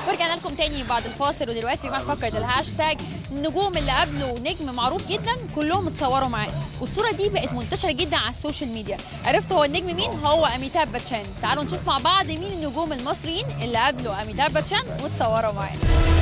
ورجعنا لكم تاني بعد الفاصل ودلوقتي يا جماعه فكره الهاشتاج النجوم اللي قبله نجم معروف جدا كلهم اتصوروا معاه والصوره دي بقت منتشره جدا على السوشيال ميديا عرفتوا هو النجم مين هو اميتاب باتشان تعالوا نشوف مع بعض مين النجوم المصريين اللي قبلوا اميتاب باتشان واتصوروا معاه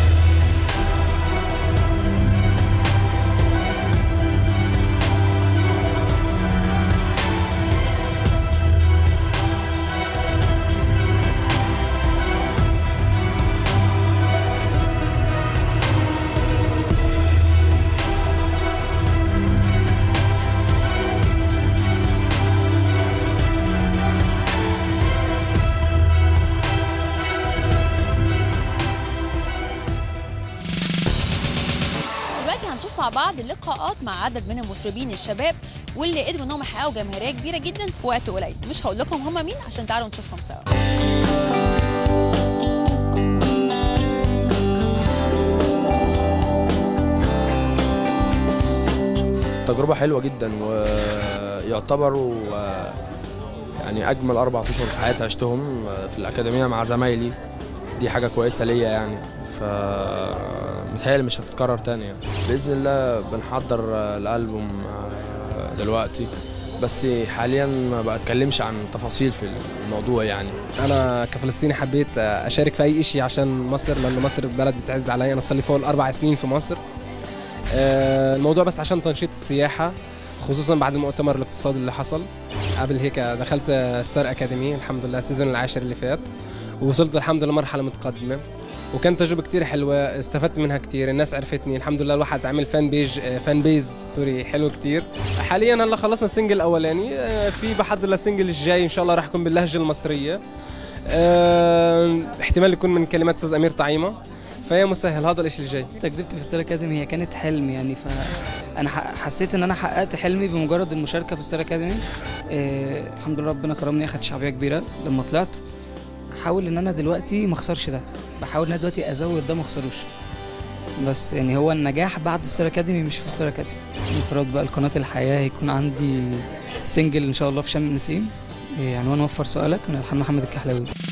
دلوقتي هنشوف مع بعض لقاءات مع عدد من المطربين الشباب واللي قدروا انهم يحققوا جماهيريه كبيره جدا في وقت قليل مش هقول لكم هم مين عشان تعالوا نشوفهم سوا تجربة حلوة جدا ويعتبروا آه، يعني أجمل أربع أشهر في حياتي عشتهم آه، في الأكاديمية مع زمايلي دي حاجة كويسة ليا يعني ف متهيألي مش هتتكرر تاني يعني. بإذن الله بنحضر آه، الألبوم آه، دلوقتي بس حاليا ما بتكلمش عن تفاصيل في الموضوع يعني انا كفلسطيني حبيت اشارك في اي شيء عشان مصر لان مصر بلد بتعز عليا انا صار لي فوق الاربع سنين في مصر آه، الموضوع بس عشان تنشيط السياحه خصوصا بعد المؤتمر الاقتصادي اللي حصل قبل هيك دخلت ستار اكاديمي الحمد لله السيزون العاشر اللي فات ووصلت الحمد لله مرحله متقدمه وكانت تجربه كتير حلوه استفدت منها كتير الناس عرفتني الحمد لله الواحد عمل فان بيج آه، فان بيز سوري حلو كتير حاليا هلا خلصنا السنجل الاولاني آه، في بحضر للسنجل الجاي ان شاء الله راح يكون باللهجه المصريه آه، احتمال يكون من كلمات استاذ امير طعيمه فيا مسهل هذا الاشي الجاي تجربتي في ستار اكاديمي هي كانت حلم يعني فانا ح- حسيت ان انا حققت حلمي بمجرد المشاركه في ستار اكاديمي إيه الحمد لله ربنا كرمني اخدت شعبيه كبيره لما طلعت احاول ان انا دلوقتي ما اخسرش ده بحاول ان انا دلوقتي ازود ده ما اخسروش بس يعني هو النجاح بعد ستار اكاديمي مش في ستار اكاديمي المفروض بقى القناه الحياه هيكون عندي سنجل ان شاء الله في شم النسيم إيه عنوان وفر سؤالك من الحان محمد الكحلاوي